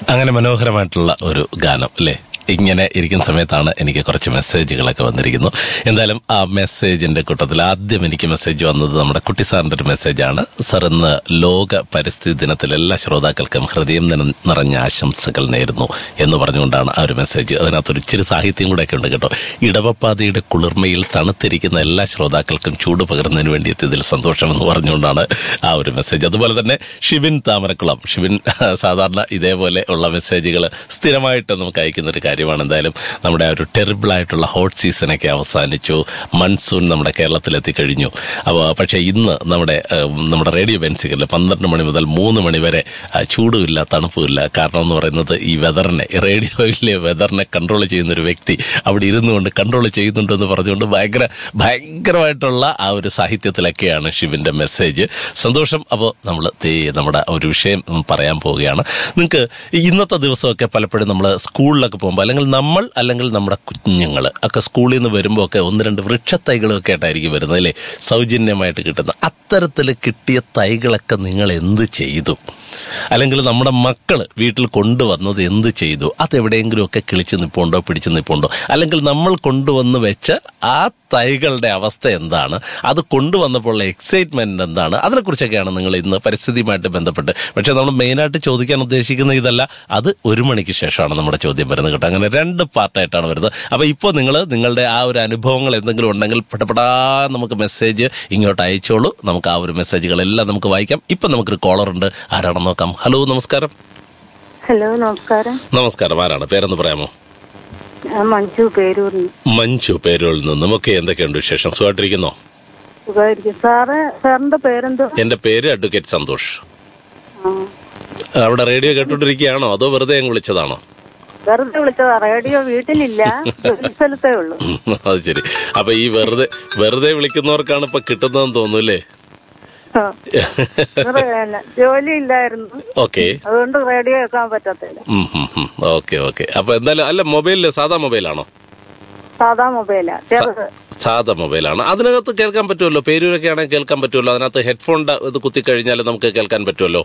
അങ്ങനെ മനോഹരമായിട്ടുള്ള ഒരു ഗാനം അല്ലേ ഇങ്ങനെ ഇരിക്കുന്ന സമയത്താണ് എനിക്ക് കുറച്ച് മെസ്സേജുകളൊക്കെ വന്നിരിക്കുന്നു എന്തായാലും ആ മെസ്സേജിന്റെ കൂട്ടത്തിൽ ആദ്യം എനിക്ക് മെസ്സേജ് വന്നത് നമ്മുടെ കുട്ടി സാറിന്റെ ഒരു മെസ്സേജാണ് സർ ഇന്ന് ലോക പരിസ്ഥിതി ദിനത്തിൽ എല്ലാ ശ്രോതാക്കൾക്കും ഹൃദയം നിറ- നിറഞ്ഞ ആശംസകൾ നേരുന്നു എന്ന് പറഞ്ഞുകൊണ്ടാണ് ആ ഒരു മെസ്സേജ് അതിനകത്തൊരു ഇച്ചിരി സാഹിത്യം കൂടെ ഒക്കെ ഉണ്ട് കേട്ടോ ഇടവപ്പാതയുടെ കുളിർമയിൽ തണുത്തിരിക്കുന്ന എല്ലാ ശ്രോതാക്കൾക്കും ചൂട് പകർന്നതിന് വേണ്ടി എത്തിയതിൽ സന്തോഷമെന്ന് പറഞ്ഞുകൊണ്ടാണ് ആ ഒരു മെസ്സേജ് അതുപോലെ തന്നെ ഷിവിൻ താമരക്കുളം ഷിവിൻ സാധാരണ ഇതേപോലെ ഉള്ള മെസ്സേജുകൾ സ്ഥിരമായിട്ട് നമുക്ക് അയക്കുന്ന ഒരു കാര്യമാണ് എന്തായാലും നമ്മുടെ ആ ഒരു ടെറിബിൾ ആയിട്ടുള്ള ഹോട്ട് സീസണൊക്കെ അവസാനിച്ചു മൺസൂൺ നമ്മുടെ കേരളത്തിലെത്തി കഴിഞ്ഞു അപ്പോൾ പക്ഷേ ഇന്ന് നമ്മുടെ ഏഹ്, നമ്മുടെ റേഡിയോ ബെൻസിക്കലിൽ പന്ത്രണ്ട് മണി മുതൽ മൂന്ന് മണി വരെ ആ, ചൂടുമില്ല തണുപ്പുമില്ല കാരണം എന്ന് പറയുന്നത് ഈ വെതറിനെ റേഡിയോയിലെ വെതറിനെ കൺട്രോൾ ചെയ്യുന്ന ഒരു വ്യക്തി അവിടെ ഇരുന്നു കൊണ്ട് കൺട്രോൾ ചെയ്യുന്നുണ്ടെന്ന് പറഞ്ഞുകൊണ്ട് ഭയങ്കര ഭയങ്കരമായിട്ടുള്ള ആ ഒരു സാഹിത്യത്തിലൊക്കെയാണ് ഷിവിന്റെ മെസ്സേജ് സന്തോഷം അപ്പോൾ നമ്മൾ നമ്മുടെ ഒരു വിഷയം പറയാൻ പോവുകയാണ് നിങ്ങൾക്ക് ഇന്നത്തെ ദിവസമൊക്കെ പലപ്പോഴും നമ്മൾ സ്കൂളിലൊക്കെ പോകുമ്പോൾ അല്ലെങ്കിൽ നമ്മൾ അല്ലെങ്കിൽ നമ്മുടെ കുഞ്ഞുങ്ങൾ ഒക്കെ സ്കൂളിൽ നിന്ന് വരുമ്പോൾ ഒക്കെ ഒന്ന് രണ്ട് വൃക്ഷത്തൈകളും ഒക്കെ ആയിട്ടായിരിക്കും വരുന്നത് അല്ലേ സൗജന്യമായിട്ട് കിട്ടുന്ന അത്തരത്തിൽ കിട്ടിയ തൈകളൊക്കെ നിങ്ങൾ എന്ത് ചെയ്തു അല്ലെങ്കിൽ നമ്മുടെ മക്കള് വീട്ടിൽ കൊണ്ടുവന്നത് എന്ത് ചെയ്തു അതെവിടെയെങ്കിലും ഒക്കെ കിളിച്ച് നിൽപ്പുണ്ടോ പിടിച്ച് നിൽപ്പുണ്ടോ അല്ലെങ്കിൽ നമ്മൾ കൊണ്ടുവന്ന് വെച്ച ആ തൈകളുടെ അവസ്ഥ എന്താണ് അത് കൊണ്ടുവന്നപ്പോഴുള്ള എക്സൈറ്റ്മെന്റ് എന്താണ് അതിനെക്കുറിച്ചൊക്കെയാണ് നിങ്ങൾ ഇന്ന് പരിസ്ഥിതിയുമായിട്ട് ബന്ധപ്പെട്ട് പക്ഷെ നമ്മൾ മെയിനായിട്ട് ചോദിക്കാൻ ഉദ്ദേശിക്കുന്ന ഇതല്ല അത് ഒരു മണിക്ക് ശേഷമാണ് നമ്മുടെ ചോദ്യം വരുന്നത് കേട്ടോ അങ്ങനെ രണ്ട് പാർട്ടായിട്ടാണ് വരുന്നത് അപ്പൊ ഇപ്പോൾ നിങ്ങൾ നിങ്ങളുടെ ആ ഒരു അനുഭവങ്ങൾ എന്തെങ്കിലും ഉണ്ടെങ്കിൽ പെട്ടപ്പെടാ നമുക്ക് മെസ്സേജ് ഇങ്ങോട്ട് അയച്ചോളൂ നമുക്ക് ആ ഒരു മെസ്സേജുകളെല്ലാം നമുക്ക് വായിക്കാം ഇപ്പൊ നമുക്കൊരു കോളർ ഉണ്ട് ആരാണെന്ന് നോക്കാം ഹലോ നമസ്കാരം ഹലോ നമസ്കാരം നമസ്കാരം ആരാണ് പേരെന്ന് പറയാമോ ഞാൻ മഞ്ജു പേരൂരിൽ മഞ്ജു പേരുകളിൽ നിന്ന് നമുക്ക് എന്തൊക്കെയുണ്ട് വിശേഷം സുഖമായിട്ടിരിക്കുന്നോ സുഖമായിരിക്കും സാറ് സാറിന്റെ പേരെന്തോ എന്റെ പേര് അഡ്വക്കേറ്റ് സന്തോഷ് ആ. അവിടെ റേഡിയോ കേട്ടോണ്ടിരിക്കുകയാണോ അതോ വെറുതെ അങ്ങ് വിളിച്ചതാണോ വെറുതെ വിളിച്ചതാ റേഡിയോ വീട്ടിലില്ല ജോലി സ്ഥലത്തേ ഉള്ളൂ ഉം, അത് ശരി അപ്പൊ ഈ വെറുതെ വെറുതെ വിളിക്കുന്നവർക്കാണ് ഇപ്പൊ കിട്ടുന്നതെന്ന് തോന്നുന്നു ആ. വേറെ അല്ല, ജോലി ഇല്ലായിരുന്നു ഓക്കെ അതുകൊണ്ട് റേഡിയോ കേൾക്കാൻ പറ്റത്തില്ല ഓക്കെ ഓക്കെ അപ്പൊ എന്തായാലും അല്ല മൊബൈലില് സാധാ മൊബൈലാണോ സാധാ മൊബൈലാ ചെറുത് സാധാ മൊബൈലാണ് അതിനകത്ത് കേൾക്കാൻ പറ്റുമല്ലോ പേരൂരൊക്കെ ആണെങ്കിൽ കേൾക്കാൻ പറ്റുമല്ലോ അതിനകത്ത് ഹെഡ്ഫോണിന്റെ ഇത് കുത്തിക്കഴിഞ്ഞാൽ നമുക്ക് കേൾക്കാൻ പറ്റുമല്ലോ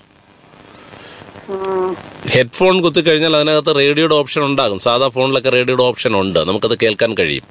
ഉം. ഹെഡ്ഫോൺ കുത്തിക്കഴിഞ്ഞാൽ അതിനകത്ത് റേഡിയോയുടെ ഓപ്ഷൻ ഉണ്ടാകും സാധാ ഫോണിലൊക്കെ റേഡിയോയുടെ ഓപ്ഷൻ ഉണ്ട് നമുക്കത് കേൾക്കാൻ കഴിയും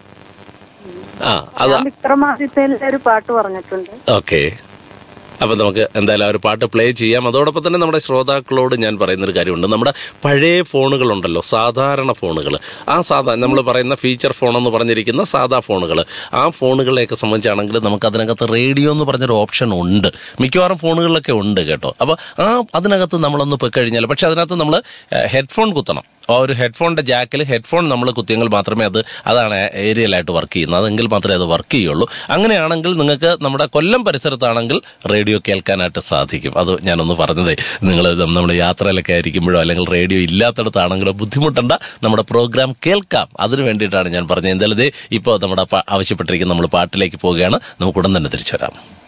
ആ അത് ഞാൻ വിക്രമാദിത്യയിലെ ഒരു പാട്ട് പറഞ്ഞിട്ടുണ്ട് ഓക്കെ അപ്പം നമുക്ക് എന്തായാലും ആ ഒരു പാട്ട് പ്ലേ ചെയ്യാം അതോടൊപ്പം തന്നെ നമ്മുടെ ശ്രോതാക്കളോട് ഞാൻ പറയുന്നൊരു കാര്യമുണ്ട് നമ്മുടെ പഴയ ഫോണുകളുണ്ടല്ലോ സാധാരണ ഫോണുകൾ ആ സാധാ നമ്മൾ പറയുന്ന ഫീച്ചർ ഫോൺ എന്ന് പറഞ്ഞിരിക്കുന്ന സാധാ ഫോണുകൾ ആ ഫോണുകളെയൊക്കെ സംബന്ധിച്ചാണെങ്കിൽ നമുക്ക് അതിനകത്ത് റേഡിയോ എന്ന് പറഞ്ഞൊരു ഓപ്ഷൻ ഉണ്ട് മിക്കവാറും ഫോണുകളിലൊക്കെ ഉണ്ട് കേട്ടോ അപ്പോൾ ആ അതിനകത്ത് നമ്മളൊന്ന് പോയി കഴിഞ്ഞാൽ പക്ഷെ അതിനകത്ത് നമ്മൾ ഹെഡ്ഫോൺ കുത്തണം ആ ഒരു ഹെഡ്ഫോണിന്റെ ജാക്കിൽ ഹെഡ്ഫോൺ നമ്മൾ കുത്തിയെങ്കിൽ മാത്രമേ അത് അതാണ് ഏരിയലായിട്ട് വർക്ക് ചെയ്യുന്നത് അതെങ്കിൽ മാത്രമേ അത് വർക്ക് ചെയ്യുള്ളൂ അങ്ങനെയാണെങ്കിൽ നിങ്ങൾക്ക് നമ്മുടെ കൊല്ലം പരിസരത്താണെങ്കിൽ റേഡിയോ കേൾക്കാനായിട്ട് സാധിക്കും അത് ഞാനൊന്ന് പറഞ്ഞതേ നിങ്ങൾ നമ്മൾ യാത്രയിലൊക്കെ ആയിരിക്കുമ്പോഴോ അല്ലെങ്കിൽ റേഡിയോ ഇല്ലാത്തടത്താണെങ്കിലോ ബുദ്ധിമുട്ടണ്ട നമ്മുടെ പ്രോഗ്രാം കേൾക്കാം അതിന് വേണ്ടിയിട്ടാണ് ഞാൻ പറഞ്ഞത് എന്തായാലും ഇതേ ഇപ്പോൾ നമ്മുടെ പ- ആവശ്യപ്പെട്ടിരിക്കുന്ന നമ്മൾ പാട്ടിലേക്ക് പോവുകയാണ് നമുക്ക് ഉടൻ തന്നെ തിരിച്ചു വരാം